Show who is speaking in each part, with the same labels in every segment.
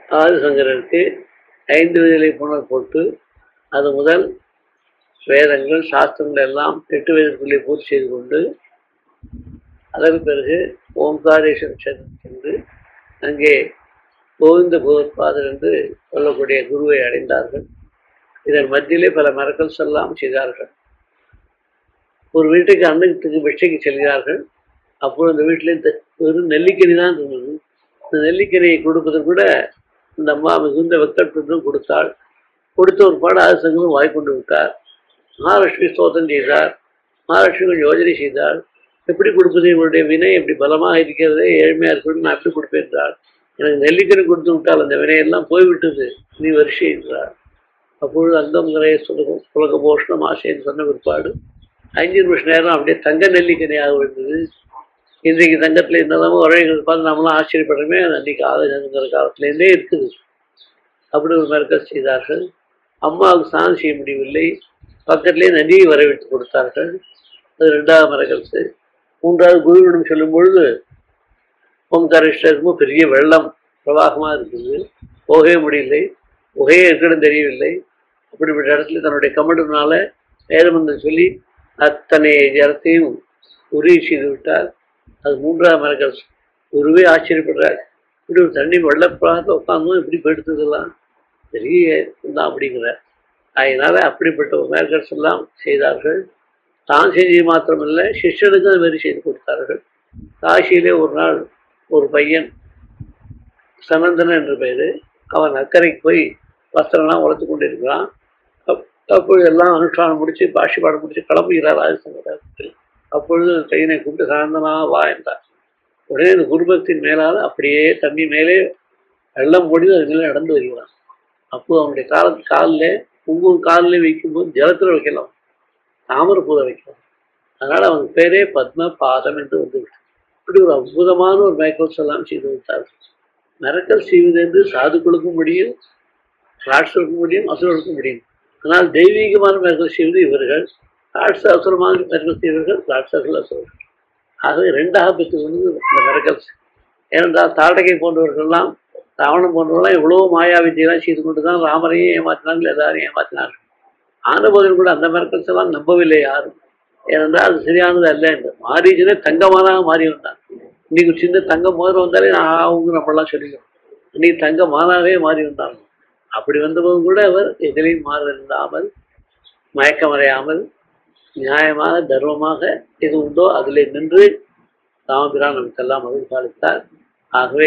Speaker 1: ஆதிசங்கரருக்கு ஐந்து விதிகளை புனர் போட்டு அது முதல் வேதங்கள் சாஸ்திரங்கள் எல்லாம் எட்டு வயதுக்குள்ளே பூர்த்தி செய்து கொண்டு அதற்கு பிறகு ஓம்காரேஸ்வர கஷேத்திரம் சென்று அங்கே கோவிந்த பகவத்பாதர் என்று சொல்லக்கூடிய குருவை அடைந்தார்கள் இதன் மத்தியிலே பல மரக்கல்ஸ் எல்லாம் செய்தார்கள் ஒரு வீட்டுக்கு அன்னத்துக்கு பிச்சைக்கு செல்கிறார்கள் அப்பொழுது அந்த வீட்டில் இந்த வெறும் நெல்லிக்கனி தான் இருந்தது இந்த நெல்லிக்கனியை கொடுப்பதற்கு கூட இந்த அம்மா மிகுந்த வெக்கட்டுடன் கொடுத்தாள் கொடுத்த ஒரு பாடு ஆதிசங்கரும் வாய்க்கொண்டு விட்டார் மகாலட்சுமி ஸ்தோத்திரம் செய்தார் மகாலட்சுமி கொஞ்சம் யோஜனை செய்தார் எப்படி கொடுப்பது இவருடைய வினை எப்படி பலமாக இருக்கிறதே ஏழ்மையாக இருக்கிறது நான் எப்படி கொடுப்பேன் என்றார் எனக்கு நெல்லிக்கனி கொடுத்து விட்டால் அந்த வினையெல்லாம் போய்விட்டது நீ வரிசை என்றார் அப்பொழுது அந்தமுறை சுலகம் சுலக போஷணம் ஆசைன்னு சொன்ன பிற்பாடு அஞ்சு நிமிஷம் நேரம் அப்படியே தங்க நெல்லிக்கனியாக விழுந்தது இன்றைக்கு தங்கத்தில் என்னதான் உரைகள் பார்த்து நம்மளாம் ஆச்சரியப்படுறோமே அது அன்றைக்கி ஆதங்கிற காலத்துலேருந்தே இருக்குது அப்படி ஒரு மறுக்கல் செய்தார்கள் அம்மாவுக்கு ஸ்நானம் செய்ய முடியவில்லை பக்கத்திலே நதியை வரவிட்டு கொடுத்தார்கள் அது ரெண்டாவது மரக்கல்சு மூன்றாவது குருவிடம் சொல்லும் பொழுது ஓம்காரேஸ்வரருக்கும் பெரிய வெள்ளம் பிரவாகமாக இருக்குது போகவே முடியலை புகையே இருக்கணும் தெரியவில்லை அப்படிப்பட்ட இடத்துல தன்னுடைய கமண்டனால வேதமந்தம் சொல்லி அத்தனை ஜலத்தையும் உறுதி செய்து விட்டார் அது மூன்றாவது மரக்கல் குருவே ஆச்சரியப்படுறார் இப்படி ஒரு தண்ணி வெள்ளப்பிரவாகத்தை உட்காந்தும் இப்படி போயிடுத்ததெல்லாம் பெரிய தான் அப்படிங்கிறார் அதனால அப்படிப்பட்ட ஒரு மேற்கட்ஸ் எல்லாம் செய்தார்கள் தான் செஞ்சது மாத்திரமல்ல சிஷ்யனுக்கு அது மாதிரி செய்து கொடுத்தார்கள் காசியிலே ஒரு நாள் ஒரு பையன் சனந்தன் என்ற பெயர் அவன் அக்கறைக்கு போய் வஸ்திரம்லாம் வளர்த்து கொண்டு இருக்கிறான் அப்- அப்பொழுது எல்லாம் அனுஷ்டானம் முடிச்சு பாஷி பாடம் முடிச்சு கிளம்புகிறார் ஆதிசங்கராஜத்தில் அப்பொழுது அந்த பையனை கூப்பிட்டு சனந்தனா வா என்றார் உடனே இந்த குருபத்தின் மேலால் அப்படியே தண்ணி மேலே வெள்ளம் முடிந்து அது மேலே நடந்து வருகிறான் அப்போ அவனுடைய கால காலில் ஒவ்வொரு காலில் வைக்கும்போது ஜலத்தில் வைக்கலாம் தாமரப்பூவை வைக்கலாம் அதனால் அவன் பேரே பத்ம பாதம் என்று வந்து விட்டான். இப்படி ஒரு அற்புதமான ஒரு மேக்கல்ஸ் எல்லாம் செய்து வைத்தார்கள் மிரக்கல் செய்வது என்று சாதுக்களுக்கும் முடியும் ராட்சருக்கும் முடியும் அசுரருக்கும் முடியும் ஆனால் தெய்வீகமான மிரக்கல் செய்வது இவர்கள் ராட்ச அசுரமான மிரக்கல் செய்வர்கள் ராட்சர்கள் அசுரர்கள் ஆகவே ரெண்டாக பெற்றுக் கொண்டது இந்த மிரக்கல்ஸ் ஏனென்றால் தாடகை போன்றவர்கள்லாம் ராவணன் போன்றவர்கள்லாம் எவ்வளவோ மாயா வித்தியெல்லாம் செய்து கொண்டு தான் ராமரையும் ஏமாற்றினார்கள் எல்லாரையும் ஏமாற்றினார்கள் ஆன போதிலும் கூட அந்த மிரக்கல்ஸ் எல்லாம் நம்பவில்லை யாரும் ஏனென்றால் அது சரியானது அல்ல என்று மாரீஜனே தங்கமானாக மாறி வந்தான் இன்னைக்கு ஒரு சின்ன தங்கம் முதல்ல வந்தாலே நான் அவங்க நம்மளாம் சொல்லிக்கிறோம் இன்னைக்கு தங்க மானாவே மாறி வந்தாங்க அப்படி வந்தபோது கூட அவர் எதிலையும் மாறிருந்தாமல் மயக்கமறையாமல் நியாயமாக தர்மமாக எது உண்டோ அதில் நின்று ராமபிரான் நமக்கெல்லாம் மகிழ்ச்சாளித்தார் ஆகவே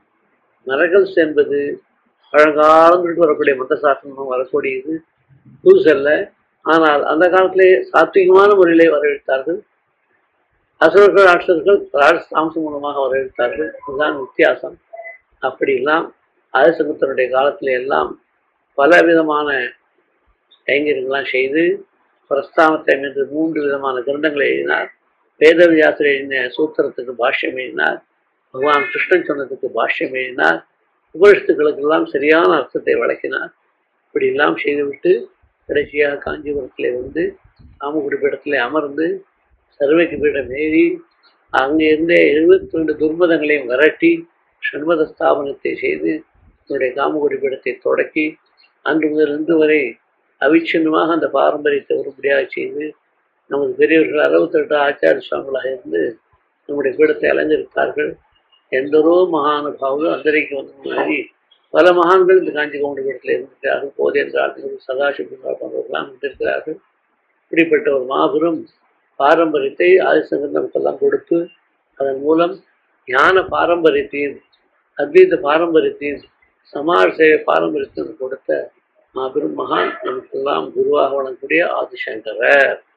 Speaker 1: மரகல்ஸ் என்பது பழங்காலங்களுக்கு வரக்கூடிய மத சாஸ்திரம் வரக்கூடியது புதுசல்ல ஆனால் அந்த காலத்திலே சாத்விகமான முறையிலே வரவேற்றார்கள் அசுரர்கள் ராட்சர்கள் ராஜஸ்தாம்சம் மூலமாக வரவேற்றார்கள் இதுதான் வித்தியாசம் அப்படியெல்லாம் ஆதிசங்கத்தனுடைய காலத்திலே எல்லாம் பல விதமான கைங்கரியங்கள்லாம் செய்து பிரஸ்தானத்தை என்று மூன்று விதமான கிரந்தங்களை எழுதினார் வேதவியாசர் எழுதின சூத்திரத்துக்கு பாஷ்யம் எழுதினார் பகவான் கிருஷ்ணன் சொன்னதுக்கு பாஷ்யம் எழுதினார் உபனிஷத்துக்களுக்கெல்லாம் சரியான அர்த்தத்தை வழங்கினார் இப்படியெல்லாம் செய்துவிட்டு கடைசியாக காஞ்சிபுரத்திலே வந்து ராமகுடி பீடத்திலே அமர்ந்து சர்வைக்கு பீடம் ஏறி அங்கே இருந்த எழுபத்தி ரெண்டு துர்மதங்களையும் விரட்டி சண்மத ஸ்தாபனத்தை செய்து தன்னுடைய காமகுடி பீடத்தை தொடக்கி அன்று முதல் இன்று வரை அவிச்சின்னமாக அந்த பாரம்பரியத்தை உருப்படியாக செய்து நமது பெரியவர்கள் அறுபத்தெட்டு ஆச்சாரிய சுவாமிகளாக இருந்து நம்முடைய பீடத்தை அலைஞ்சிருக்கார்கள் எந்தரோ மகானுபாவம் அந்தரைக்கு வந்த மாதிரி பல மகான்கள் இந்த காஞ்சி கவுண்ட பீடத்தில் இருந்திருக்கிறார்கள் போதேந்திரார்கள் சதாசிவா போன்றவர்களாம் இருந்திருக்கிறார்கள் இப்படிப்பட்ட ஒரு மாபெரும் பாரம்பரியத்தை ஆதிசங்கர் நமக்கெல்லாம் கொடுத்து அதன் மூலம் ஞான பாரம்பரியத்தையும் அத்வைத பாரம்பரியத்தையும் சமாஜ சேவை பாரம்பரியத்தையும் கொடுத்த மாபெரும் மகான் நமக்கெல்லாம் குருவாக வழங்கக்கூடிய ஆதிசங்கரர்